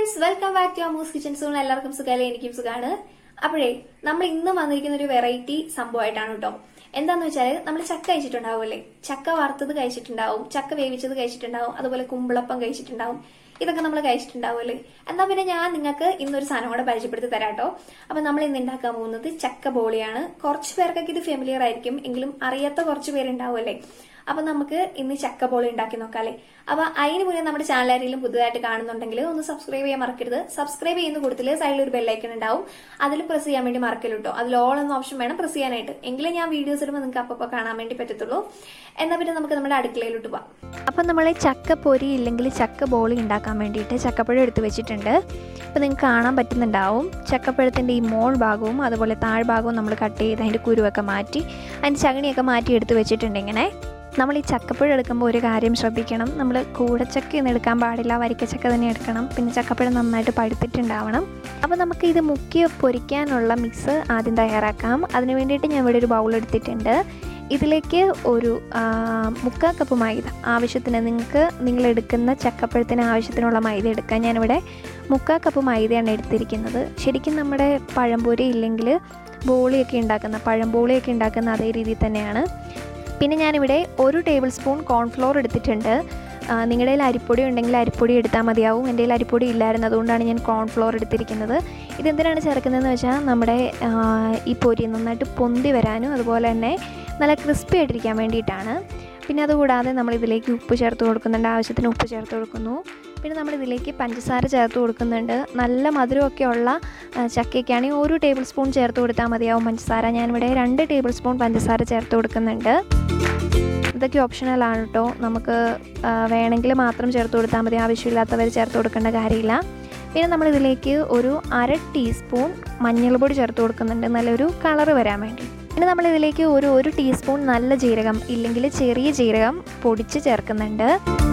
friends welcome back to Ammu's kitchen soon എല്ലാവർക്കും സുഖമല്ലേ എനിക്കും സുഖമാണ് അപ്പോഴേ നമ്മൾ ഇന്ന് വന്നിരിക്കുന്ന ഒരു വെറൈറ്റി സംഭവമായിട്ടാണ് കേട്ടോ എന്താന്ന് വെച്ചാൽ നമ്മൾ ചക്ക കഴിച്ചിട്ടുണ്ടാവുമല്ലേ ചക്ക വറുത്തത് കഴിച്ചിട്ടുണ്ടാവും ചക്ക വേവിച്ചത് കഴിച്ചിട്ടുണ്ടാവും അതുപോലെ കുമ്പിളപ്പം കഴിച്ചിട്ടുണ്ടാവും ഇതൊക്കെ നമ്മൾ കഴിച്ചിട്ടുണ്ടാവുമല്ലേ എന്നാ പിന്നെ ഞാൻ നിങ്ങൾക്ക് ഇന്നൊരു സാധനം കൂടെ പരിചയപ്പെടുത്തി തരാം കേട്ടോ അപ്പൊ നമ്മൾ ഇന്ന് ഉണ്ടാക്കാൻ പോകുന്നത് ചക്ക ബോളിയാണ് കുറച്ച് പേർക്കൊക്കെ ഇത് ഫെമിലിയർ ആയിരിക്കും എങ്കിലും അറിയാത്ത കുറച്ച് പേരുണ്ടാവുമല്ലേ അപ്പൊ നമുക്ക് ഇന്ന് ചക്ക ബോളി ഉണ്ടാക്കി നോക്കാം അല്ലേ അപ്പൊ അതിന് മുന്നേ നമ്മുടെ ചാനൽ ആരെങ്കിലും പുതുതായിട്ട് കാണുന്നുണ്ടെങ്കിൽ ഒന്ന് സബ്സ്ക്രൈബ് ചെയ്യാൻ മറക്കരുത് സബ്സ്ക്രൈബ് ചെയ്യുന്ന കൂട്ടത്തിൽ സൈഡിൽ ഒരു ബെല്ലൈക്കൺ ഉണ്ടാവും അതിൽ പ്രസ് ചെയ്യാൻ വേണ്ടി മറക്കല്ലോ കേട്ടോ അതിൽ ഓൾ എന്ന ഓപ്ഷൻ വേണം പ്രസ് ചെയ്യാനായിട്ട് എങ്കിലേ ഞാൻ വീഡിയോസ് ഇടുമ്പോൾ നിങ്ങൾക്ക് അപ്പോൾ കാണാൻ വേണ്ടി പറ്റത്തുള്ളൂ എന്നാ പിന്നെ നമുക്ക് നമ്മുടെ അടുക്കളയിലോട്ട് പോവാം അപ്പം നമ്മൾ ചക്ക പൊരി ഇല്ലെങ്കിൽ ചക്ക ബോളി ഉണ്ടാക്കാൻ വേണ്ടിയിട്ട് ചക്കപ്പഴം എടുത്ത് വെച്ചിട്ടുണ്ട് അപ്പോൾ നിങ്ങൾക്ക് കാണാൻ പറ്റുന്നുണ്ടാവും ചക്കപ്പഴത്തിൻ്റെ ഈ മോൾ ഭാഗവും അതുപോലെ താഴ്ഭാഗവും നമ്മൾ കട്ട് ചെയ്ത് അതിൻ്റെ കുരുവൊക്കെ മാറ്റി അതിൻ്റെ ചകിണിയൊക്കെ മാറ്റി എടുത്ത് വെച്ചിട്ടുണ്ട് ഇങ്ങനെ നമ്മൾ ഈ ചക്കപ്പഴം എടുക്കുമ്പോൾ ഒരു കാര്യം ശ്രദ്ധിക്കണം നമ്മൾ കൂടച്ചക്കയൊന്നും എടുക്കാൻ പാടില്ല വരിക്കച്ചക്ക തന്നെ എടുക്കണം പിന്നെ ചക്കപ്പഴം നന്നായിട്ട് പഴുത്തിട്ടുണ്ടാവണം അപ്പോൾ നമുക്ക് ഇത് മുക്കി പൊരിക്കാനുള്ള മിക്സ് ആദ്യം തയ്യാറാക്കാം അതിന് വേണ്ടിയിട്ട് ഞാൻ ഇവിടെ ഒരു ബൗൾ എടുത്തിട്ടുണ്ട് ഇതിലേക്ക് ഒരു ആ, മുക്കാൽ കപ്പ് മൈദ ആവശ്യത്തിന് നിങ്ങൾക്ക് നിങ്ങൾ എടുക്കുന്ന ചക്കപ്പഴത്തിന് ആവശ്യത്തിനുള്ള മൈദ എടുക്കാം ഞാനിവിടെ മുക്കാൽ കപ്പ് മൈദയാണ് എടുത്തിരിക്കുന്നത് ശരിക്കും നമ്മുടെ പഴംപൊരി ഇല്ലെങ്കിൽ ബോളിയൊക്കെ ഉണ്ടാക്കുന്ന പഴംബോളിയൊക്കെ ഉണ്ടാക്കുന്ന അതേ രീതിയിൽ തന്നെയാണ് പിന്നെ ഞാനിവിടെ ഒരു ടേബിൾ സ്പൂൺ കോൺഫ്ലോർ എടുത്തിട്ടുണ്ട് ആ, നിങ്ങളുടെ കയ്യിൽ അരിപ്പൊടി ഉണ്ടെങ്കിൽ അരിപ്പൊടി എടുത്താൽ മതിയാവും എൻ്റെ കയ്യിൽ അരിപ്പൊടി ഇല്ലായിരുന്നു അതുകൊണ്ടാണ് ഞാൻ കോൺഫ്ലോർ എടുത്തിരിക്കുന്നത് ഇതെന്തിനാണ് ചേർക്കുന്നതെന്ന് വെച്ചാൽ നമ്മുടെ ആ, ഈ പൊരി നന്നായിട്ട് പൊന്തി വരാനും അതുപോലെ തന്നെ നല്ല ക്രിസ്പി ആയിട്ടിരിക്കാൻ വേണ്ടിയിട്ടാണ് പിന്നെ അതുകൂടാതെ നമ്മൾ ഇതിലേക്ക് ഉപ്പ് ചേർത്ത് കൊടുക്കുന്നുണ്ട് ആവശ്യത്തിന് ഉപ്പ് ചേർത്ത് കൊടുക്കുന്നു പിന്നെ നമ്മൾ ഇതിലേക്ക് പഞ്ചസാര ചേർത്ത് കൊടുക്കുന്നുണ്ട് നല്ല മധുരമൊക്കെ ഉള്ള ആ, ചക്കയ്ക്കാണെങ്കിൽ ഒരു ടേബിൾ സ്പൂൺ ചേർത്ത് കൊടുത്താൽ മതിയാവും പഞ്ചസാര ഞാനിവിടെ രണ്ട് ടേബിൾ സ്പൂൺ പഞ്ചസാര ചേർത്ത് കൊടുക്കുന്നുണ്ട് ഇതൊക്കെ ഓപ്ഷണലാണ് കേട്ടോ നമുക്ക് ആ, വേണമെങ്കിൽ മാത്രം ചേർത്ത് കൊടുത്താൽ മതി ആവശ്യമില്ലാത്തവർ ചേർത്ത് കൊടുക്കേണ്ട കാര്യമില്ല പിന്നെ നമ്മൾ ഇതിലേക്ക് ഒരു അര ടീസ്പൂൺ മഞ്ഞൾപ്പൊടി ചേർത്ത് കൊടുക്കുന്നുണ്ട് നല്ലൊരു കളറ് വരാൻ വേണ്ടി പിന്നെ നമ്മൾ ഇതിലേക്ക് ഒരു ഒരു ടീസ്പൂൺ നല്ല ജീരകം ഇല്ലെങ്കിൽ ചെറിയ ജീരകം പൊടിച്ച് ചേർക്കുന്നുണ്ട്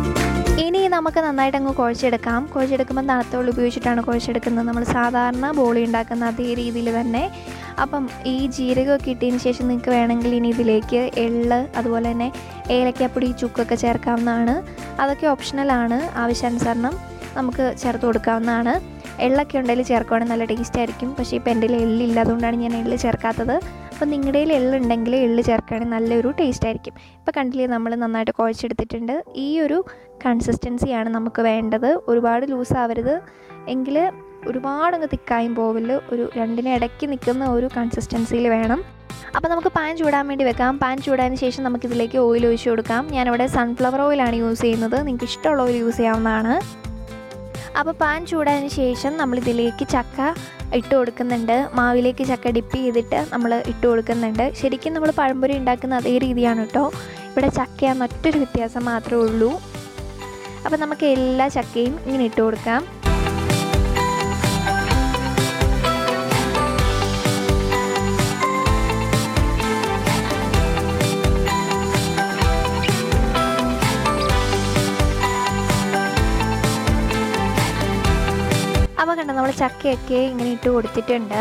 ഇനി നമുക്ക് നന്നായിട്ട് അങ്ങ് കുഴച്ചെടുക്കാം കുഴച്ചെടുക്കുമ്പോൾ തണുത്തോളം ഉപയോഗിച്ചിട്ടാണ് കുഴച്ചെടുക്കുന്നത് നമ്മൾ സാധാരണ ബോളി ഉണ്ടാക്കുന്ന അതേ രീതിയിൽ തന്നെ അപ്പം ഈ ജീരകമൊക്കെ ഇട്ടതിന് ശേഷം നിങ്ങൾക്ക് വേണമെങ്കിൽ ഇനി ഇതിലേക്ക് എള്ള് അതുപോലെ തന്നെ ഏലക്കാപ്പൊടി ചുക്കൊക്കെ ചേർക്കാവുന്നതാണ് അതൊക്കെ ഓപ്ഷണലാണ് ആവശ്യാനുസരണം നമുക്ക് ചേർത്ത് കൊടുക്കാവുന്നതാണ് എള്ളൊക്കെ ഉണ്ടെങ്കിൽ ചേർക്കുവാണെങ്കിൽ നല്ല ടേസ്റ്റ് ആയിരിക്കും പക്ഷേ ഇപ്പോൾ എൻ്റെ കയ്യിൽ എള്ളില്ല അതുകൊണ്ടാണ് ഞാൻ എള്ള് ചേർക്കാത്തത് അപ്പോൾ നിങ്ങളുടെ കയ്യിൽ എള്ളുണ്ടെങ്കിൽ എള്ള് ചേർക്കുകയാണെങ്കിൽ നല്ലൊരു ടേസ്റ്റ് ആയിരിക്കും ഇപ്പോൾ കണ്ടില്ലേ നമ്മൾ നന്നായിട്ട് കുഴച്ചെടുത്തിട്ടുണ്ട് ഈ ഒരു കൺസിസ്റ്റൻസിയാണ് നമുക്ക് വേണ്ടത് ഒരുപാട് ലൂസ് ആവരുത് എങ്കിൽ ഒരുപാട് അങ്ങ് തിക്കായും പോവില്ല ഒരു രണ്ടിനും ഇടയ്ക്ക് നിൽക്കുന്ന ഒരു കൺസിസ്റ്റൻസിയിൽ വേണം അപ്പോൾ നമുക്ക് പാൻ ചൂടാൻ വേണ്ടി വെക്കാം പാൻ ചൂടാതിന് ശേഷം നമുക്കിതിലേക്ക് ഓയിൽ ഒഴിച്ച് കൊടുക്കാം ഞാനിവിടെ സൺഫ്ലവർ ഓയിലാണ് യൂസ് ചെയ്യുന്നത് നിങ്ങൾക്ക് ഇഷ്ടമുള്ള ഓയിൽ യൂസ് ചെയ്യാവുന്നതാണ് അപ്പോൾ പാൻ ചൂടാതിന് ശേഷം നമ്മളിതിലേക്ക് ചക്ക ഇട്ട് കൊടുക്കുന്നുണ്ട് മാവിലേക്ക് ചക്ക ഡിപ്പ് ചെയ്തിട്ട് നമ്മൾ ഇട്ട് കൊടുക്കുന്നുണ്ട് ശരിക്കും നമ്മൾ പഴംപൊരി ഉണ്ടാക്കുന്ന അതേ രീതിയാണ് കേട്ടോ ഇവിടെ ചക്കയാന്ന് ഒറ്റൊരു വ്യത്യാസം മാത്രമേ ഉള്ളൂ അപ്പോൾ നമുക്ക് എല്ലാ ചക്കയും ഇങ്ങനെ ഇട്ട് കൊടുക്കാം അപ്പോൾ കണ്ടോ നമ്മൾ ചക്കയൊക്കെ ഇങ്ങനെ ഇട്ട് കൊടുത്തിട്ടുണ്ട്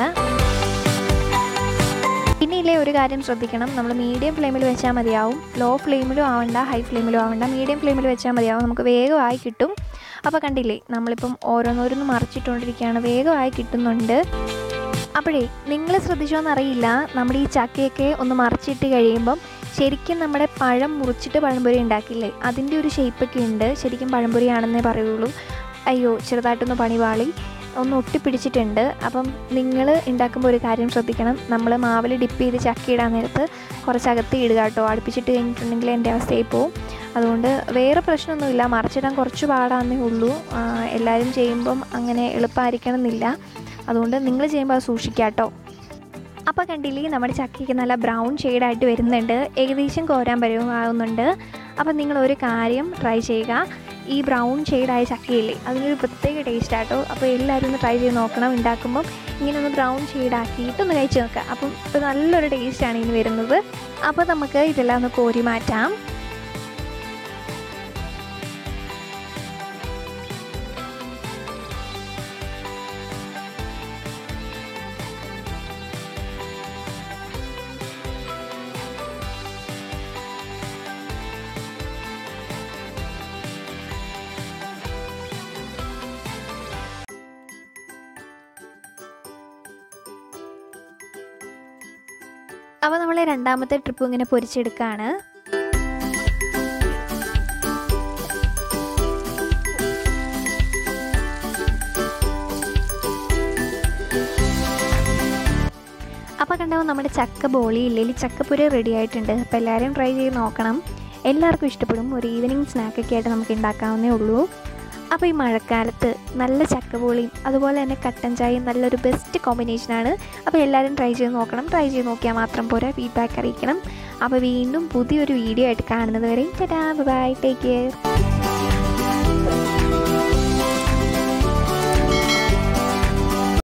പിന്നെ ഇല്ലേ ഒരു കാര്യം ശ്രദ്ധിക്കണം നമ്മൾ മീഡിയം ഫ്ലെയിമിൽ വെച്ചാൽ മതിയാവും ലോ ഫ്ലെയിമിലും ആവണ്ട ഹൈ ഫ്ലെയിമിലും ആവണ്ട മീഡിയം ഫ്ലെയിമിൽ വെച്ചാൽ മതിയാവും നമുക്ക് വേഗമായി കിട്ടും അപ്പോൾ കണ്ടില്ലേ നമ്മളിപ്പം ഓരോന്നോരോന്ന് മറിച്ചിട്ടുകൊണ്ടിരിക്കുകയാണ് വേഗമായി കിട്ടുന്നുണ്ട് അപ്പോഴേ നിങ്ങൾ ശ്രദ്ധിച്ചോന്നറിയില്ല നമ്മുടെ ഈ ചക്കയൊക്കെ ഒന്ന് മറിച്ചിട്ട് കഴിയുമ്പം ശരിക്കും നമ്മുടെ പഴം മുറിച്ചിട്ട് പഴംപൊരി ഉണ്ടാക്കില്ലേ അതിൻ്റെ ഒരു ഷേപ്പൊക്കെ ഉണ്ട് ശരിക്കും പഴംപൊരിയാണെന്നേ പറയുള്ളൂ അയ്യോ ചെറുതായിട്ടൊന്ന് പണിവാളി ഒന്ന് ഒട്ടിപ്പിടിച്ചിട്ടുണ്ട് അപ്പം നിങ്ങൾ ഉണ്ടാക്കുമ്പോൾ ഒരു കാര്യം ശ്രദ്ധിക്കണം നമ്മൾ മാവിൽ ഡിപ്പ് ചെയ്ത് ചക്ക ഇടാൻ നേരത്ത് കുറച്ച് അകത്ത് ഇടുക കേട്ടോ അടുപ്പിച്ചിട്ട് കഴിഞ്ഞിട്ടുണ്ടെങ്കിൽ എൻ്റെ അവസ്ഥയായി പോവും അതുകൊണ്ട് വേറെ പ്രശ്നമൊന്നുമില്ല മറിച്ചിടാൻ കുറച്ച് പാടാന്നേ ഉള്ളൂ ആ, എല്ലാവരും ചെയ്യുമ്പം അങ്ങനെ എളുപ്പമായിരിക്കണം എന്നില്ല അതുകൊണ്ട് നിങ്ങൾ ചെയ്യുമ്പോൾ അത് സൂക്ഷിക്കുക കേട്ടോ അപ്പോൾ കണ്ടില്ലേ നമ്മുടെ ചക്കയ്ക്ക് നല്ല ബ്രൗൺ ഷെയ്ഡായിട്ട് വരുന്നുണ്ട് ഏകദേശം കോരാൻ പരുവമാകുന്നുണ്ട് അപ്പോൾ നിങ്ങൾ ഒരു കാര്യം ട്രൈ ചെയ്യുക ഈ ബ്രൗൺ ഷെയ്ഡായ ചക്കയില്ലേ അതിനൊരു പ്രത്യേക ടേസ്റ്റ് ആട്ടോ അപ്പോൾ എല്ലാവരും ഒന്ന് ട്രൈ ചെയ്ത് നോക്കണം ഉണ്ടാക്കുമ്പം ഇങ്ങനെ ഒന്ന് ബ്രൗൺ ഷെയ്ഡാക്കിയിട്ട് ഒന്ന് കഴിച്ച് നോക്കുക അപ്പം ഇപ്പോൾ നല്ലൊരു ടേസ്റ്റാണ് ഇനി വരുന്നത് അപ്പോൾ നമുക്ക് ഇതെല്ലാം ഒന്ന് കോരി മാറ്റാം അപ്പോൾ നമ്മൾ രണ്ടാമത്തെ ട്രിപ്പ് ഇങ്ങനെ പൊരിച്ചെടുക്കുകയാണ് അപ്പോൾ കണ്ടാവും നമ്മുടെ ചക്ക ബോളി ഇല്ലെങ്കിൽ ചക്കപ്പുര റെഡി ആയിട്ടുണ്ട് അപ്പോൾ എല്ലാവരും ട്രൈ ചെയ്ത് നോക്കണം എല്ലാവർക്കും ഇഷ്ടപ്പെടും ഒരു ഈവനിങ് സ്നാക്കൊക്കെ ആയിട്ട് നമുക്ക് ഉണ്ടാക്കാവുന്നേ ഉള്ളൂ അപ്പോൾ ഈ മഴക്കാലത്ത് നല്ല ചക്കബോളിയും അതുപോലെ തന്നെ കട്ടൻ ചായയും നല്ലൊരു ബെസ്റ്റ് കോമ്പിനേഷനാണ് അപ്പോൾ എല്ലാവരും ട്രൈ ചെയ്ത് നോക്കണം ട്രൈ ചെയ്ത് നോക്കിയാൽ മാത്രം പോരാ ഫീഡ്ബാക്ക് അറിയിക്കണം അപ്പോൾ വീണ്ടും പുതിയൊരു വീഡിയോ ആയിട്ട് കാണുന്നത് വരെ ടാ ബൈ ടേക്ക് കെയർ